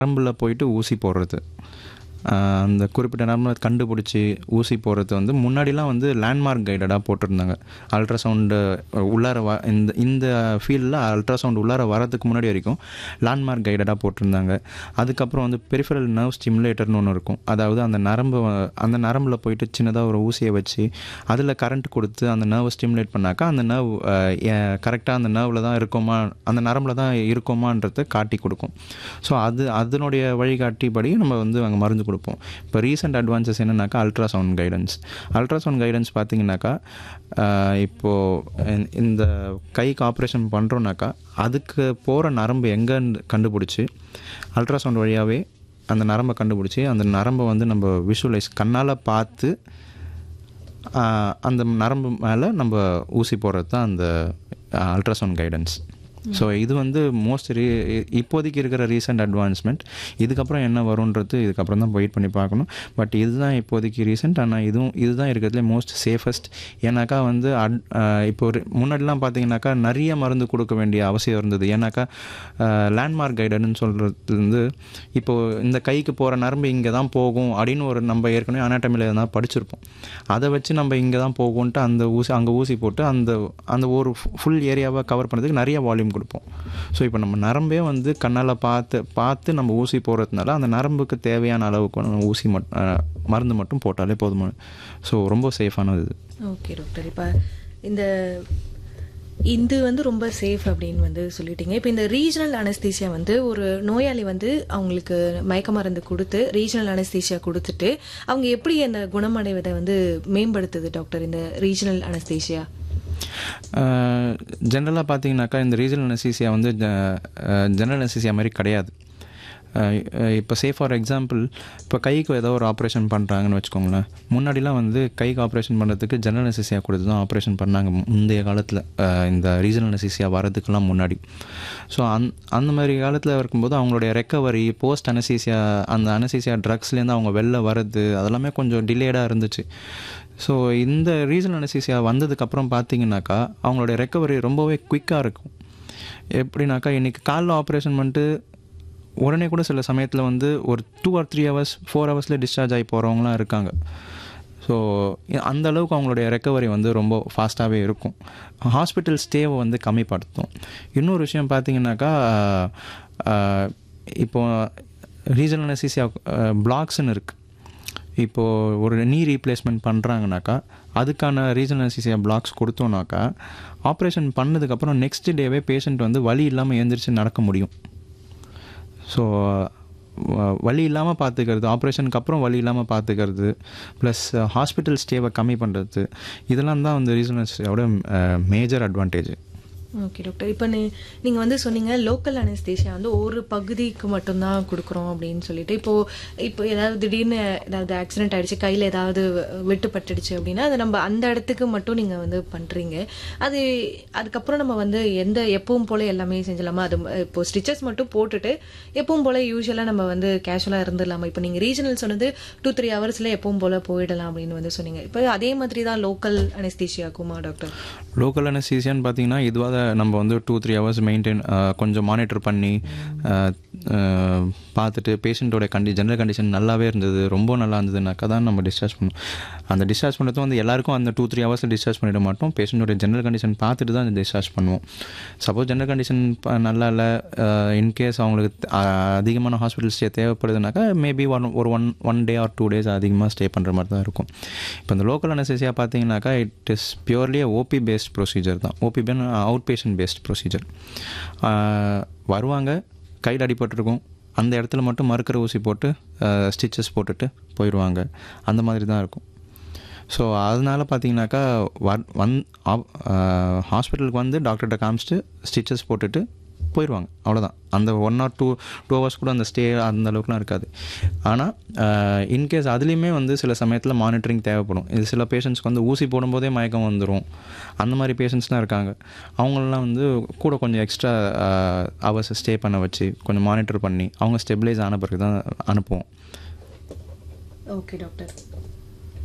நரம்பில் போயிட்டு ஊசி போடுறது ஆஹ் அந்த குறிப்பிட்ட நரம்பை கண்டுபிடிச்சி ஊசி போடுறது வந்து முன்னாடிலாம் வந்து லேண்ட்மார்க் கைடடாக போட்டிருந்தாங்க அல்ட்ராசவுண்டு உள்ளார வ இந்த இந்த ஃபீல்டில் அல்ட்ராசவுண்ட் உள்ளார வரதுக்கு முன்னாடி வரைக்கும் லேண்ட்மார்க் கைடடாக போட்டிருந்தாங்க அதுக்கப்புறம் வந்து பெரிஃபரல் நர்வ் ஸ்டிமுலேட்டர்னு ஒன்று இருக்கும் அதாவது அந்த நரம்பு வ- அந்த நரம்பில் போயிட்டு சின்னதாக ஒரு ஊசியை வச்சு அதில் கரண்ட் கொடுத்து அந்த நர்வை ஸ்டிமுலேட் பண்ணாக்கா அந்த நர்வ் கரெக்டாக அந்த நர்வில் தான் இருக்கோமா அந்த நரம்பில் தான் இருக்கோமான்றதை காட்டி கொடுக்கும் ஸோ அது அதனுடைய வழிகாட்டிப்படி நம்ம வந்து அங்கே மருந்து கொடுப்போம் இப்போ ரீசெண்ட் அட்வான்சஸ் என்னன்னாக்கா அல்ட்ராசவுண்ட் கைடன்ஸ் அல்ட்ராசவுண்ட் கைடன்ஸ் பார்த்தீங்கன்னாக்கா ஆஹ் இப்போது இந்த கைக்கு ஆப்ரேஷன் பண்ணுறோன்னாக்கா அதுக்கு போகிற நரம்பு எங்கேன்னு கண்டுபிடிச்சி அல்ட்ராசவுண்ட் வழியாகவே அந்த நரம்பை கண்டுபிடிச்சி அந்த நரம்பை வந்து நம்ம விஷுவலைஸ் கண்ணால் பார்த்து ஆஹ் அந்த நரம்பு மேலே நம்ம ஊசி போடுறது தான் அந்த அல்ட்ராசவுண்ட் கைடன்ஸ் ஸோ இது வந்து மோஸ்ட் ரீ இப்போதைக்கு இருக்கிற ரீசெண்ட் அட்வான்ஸ்மெண்ட் இதுக்கப்புறம் என்ன வரும்ன்றது இதுக்கப்புறம் தான் வெயிட் பண்ணி பார்க்கணும் பட் இதுதான் இப்போதைக்கு ரீசெண்ட் ஆனால் இதுவும் இதுதான் இருக்கிறதுலே மோஸ்ட் சேஃபஸ்ட் ஏன்னாக்கா வந்து அட் ஆஹ் இப்போ ஒரு முன்னாடிலாம் பார்த்தீங்கன்னாக்கா நிறைய மருந்து கொடுக்க வேண்டிய அவசியம் இருந்தது ஏன்னாக்கா லேண்ட்மார்க் கைடன்னு சொல்கிறது வந்து இப்போது இந்த கைக்கு போகிற நரம்பு இங்கே தான் போகும் அப்படின்னு ஒரு நம்ம ஏற்கனவே அனாட்டமியில் எதனா படிச்சிருப்போம் அதை வச்சு நம்ம இங்கே தான் போகும்ன்ட்டு அந்த ஊசி அங்கே ஊசி போட்டு அந்த அந்த ஒரு ஃபுல் ஏரியாவை கவர் பண்ணுறதுக்கு நிறைய வால்யூம் கொடுப்போம் ஸோ இப்போ நம்ம நரம்பே வந்து கண்ணால் பார்த்து பார்த்து நம்ம ஊசி போடுறதுனால அந்த நரம்புக்கு தேவையான அளவுக்கு நம்ம ஊசி மட் அஹ், மருந்து மட்டும் போட்டாலே போதுமான ஸோ ரொம்ப சேஃபானது இது ஓகே டாக்டர் இப்போ இந்த இது வந்து ரொம்ப சேஃப் அப்படின்னு வந்து சொல்லிட்டீங்க இப்போ இந்த ரீஜனல் அனஸ்தீசியா வந்து ஒரு நோயாளி வந்து அவங்களுக்கு மயக்க மருந்து கொடுத்து ரீஜனல் அனஸ்தீசியா கொடுத்துட்டு அவங்க எப்படி அந்த குணமடைவதை வந்து மேம்படுத்துது டாக்டர் இந்த ரீஜனல் அனஸ்தீசியா ஜென்ரலாக பார்த்தீங்கன்னாக்கா இந்த ரீஜனல் அனசீசியா வந்து ஜெனரல் அனசீசியா மாதிரி கிடையாது இப்போ சே ஃபார் எக்ஸாம்பிள் இப்போ கைக்கு ஏதோ ஒரு ஆப்ரேஷன் பண்ணுறாங்கன்னு வச்சுக்கோங்களேன் முன்னாடிலாம் வந்து கைக்கு ஆப்ரேஷன் பண்ணுறதுக்கு ஜெனரல் அனசீசியா கொடுத்து தான் ஆப்ரேஷன் பண்ணாங்க முந்தைய காலத்தில் இந்த ரீஜனல் அனசீசியா வரதுக்கெல்லாம் முன்னாடி ஸோ அந் அந்த மாதிரி காலத்தில் இருக்கும்போது அவங்களுடைய ரெக்கவரி போஸ்ட் அனசீசியா அந்த அனசீசியா ட்ரக்ஸ்லேருந்து அவங்க வெளில வர்றது அதெல்லாமே கொஞ்சம் டிலேடாக இருந்துச்சு ஸோ இந்த ரீஜனல் அனசீசியா வந்ததுக்கப்புறம் பார்த்தீங்கன்னாக்கா அவங்களுடைய ரெக்கவரி ரொம்பவே குயிக்காக இருக்கும் எப்படின்னாக்கா இன்றைக்கி காலில் ஆப்ரேஷன் பண்ணிட்டு உடனே கூட சில சமயத்தில் வந்து ஒரு two or three hours four ஹவர்ஸில் டிஸ்சார்ஜ் ஆகி போகிறவங்களாம் இருக்காங்க ஸோ அந்த அளவுக்கு அவங்களுடைய ரெக்கவரி வந்து ரொம்ப ஃபாஸ்ட்டாகவே இருக்கும் ஹாஸ்பிட்டல் ஸ்டேவை வந்து கம்மிப்படுத்தும் இன்னொரு விஷயம் பார்த்தீங்கன்னாக்கா ஆஹ், இப்போ ரீஜனல் அனசீசியா பிளாக்ஸ்ன்னு இருக்குது இப்போது ஒரு நீ ரீப்ளேஸ்மெண்ட் பண்ணுறாங்கனாக்கா அதுக்கான ரீஜனல் அனசீசியா பிளாக்ஸ் கொடுத்தோன்னாக்கா ஆப்ரேஷன் பண்ணதுக்கப்புறம் நெக்ஸ்ட் டேவே பேஷண்ட் வந்து வலி இல்லாமல் எழுந்திரிச்சு நடக்க முடியும் ஸோ வலி இல்லாமல் பார்த்துக்கிறது ஆப்ரேஷனுக்கு அப்புறம் வலி இல்லாமல் பார்த்துக்கிறது ப்ளஸ் ஹாஸ்பிட்டல் ஸ்டேவை கம்மி பண்ணுறது இதெல்லாம் தான் வந்து ரீசனஸோட மேஜர் அட்வான்டேஜ் ஓகே டாக்டர் இப்போ நீ நீங்கள் வந்து சொன்னீங்க லோக்கல் அனஸ்தேஷியா வந்து ஒரு பகுதிக்கு மட்டும்தான் கொடுக்குறோம் அப்படின்னு சொல்லிட்டு இப்போ இப்போ ஏதாவது திடீர்னு ஏதாவது ஆக்சிடென்ட் ஆயிடுச்சு கையில் ஏதாவது வெட்டுப்பட்டுடுச்சு அப்படின்னா அதை நம்ம அந்த இடத்துக்கு மட்டும் நீங்கள் வந்து பண்ணுறீங்க அது அதுக்கப்புறம் நம்ம வந்து எந்த எப்பவும் போல எல்லாமே செஞ்சலாமா அது இப்போ ஸ்டிச்சஸ் மட்டும் போட்டுட்டு எப்பவும் போல யூஸ்வலாக நம்ம வந்து கேஷுவலாக இருந்துடலாமா இப்போ நீங்கள் ரீஜனல் சொன்னது டூ த்ரீ ஹவர்ஸில் எப்பவும் போல போயிடலாம் அப்படின்னு வந்து சொன்னீங்க இப்போ அதே மாதிரி தான் லோக்கல் அனஸ்தேஷியாக்குமா டாக்டர் லோக்கல் அனசீசியான்னு பார்த்தீங்கன்னா இதுவாக நம்ம வந்து டூ த்ரீ ஹவர்ஸ் மெயின்டைன் கொஞ்சம் மானிட்டர் பண்ணி அஹ், அஹ், பார்த்துட்டு பேஷண்ட்டோட கண்டி ஜெனரல் கண்டிஷன் நல்லாவே இருந்தது ரொம்ப நல்லா இருந்ததுனாக்கா தான் நம்ம டிஸ்சார்ஜ் பண்ணுவோம் அந்த டிஸ்சார்ஜ் பண்ணுறது வந்து எல்லாருக்கும் அந்த டூ த்ரீ ஹவர்ஸில் டிஸ்சார்ஜ் பண்ணிட மாட்டோம் பேஷண்ட்டோட ஜெனரல் கண்டிஷன் பார்த்துட்டு தான் டிஸ்சார்ஜ் பண்ணுவோம் சப்போஸ் ஜெனரல் கண்டிஷன் நல்லா இல்லை இன்கேஸ் அவங்களுக்கு அஹ், அதிகமான ஹாஸ்பிட்டல் ஸ்டே தேவைப்படுதுனாக்கா மேபி ஒன் ஒரு one one day or two days அதிகமாக ஸ்டே பண்ணுற மாதிரி தான் இருக்கும் இப்போ இந்த லோக்கல் அனசேசியா பார்த்தீங்கன்னாக்கா it is purely OP based procedure தான் OP ban outpatient based procedure வருவாங்க கையில் அடிபட்டிருக்கும் அந்த இடத்துல மட்டும் மறுக்கிற ஊசி போட்டு ஸ்டிச்சஸ் போட்டுட்டு போயிடுவாங்க அந்த மாதிரி தான் இருக்கும் ஸோ அதனால பார்த்தீங்கன்னாக்கா வ- வந் ஹாஸ்பிட்டலுக்கு வந்து டாக்டர்கிட்ட காமிச்சிட்டு ஸ்டிச்சஸ் போட்டுட்டு போயிடுவாங்க அவ்வளோதான் அந்த one or two two hours கூட அந்த ஸ்டே அந்த அளவுக்குலாம் இருக்காது ஆனால் இன்கேஸ் அதுலேயுமே வந்து சில சமயத்தில் மானிட்டரிங் தேவைப்படும் இது சில பேஷண்ட்ஸ்க்கு வந்து ஊசி போடும்போதே மயக்கம் வந்துடும் அந்த மாதிரி பேஷண்ட்ஸ்லாம் இருக்காங்க அவங்களெலாம் வந்து கூட கொஞ்சம் எக்ஸ்ட்ரா ஹவர்ஸ் ஸ்டே பண்ண வச்சு கொஞ்சம் மானிட்டர் பண்ணி அவங்க ஸ்டெபிலைஸ் ஆன பிறகு தான் அனுப்புவோம் ஓகே டாக்டர்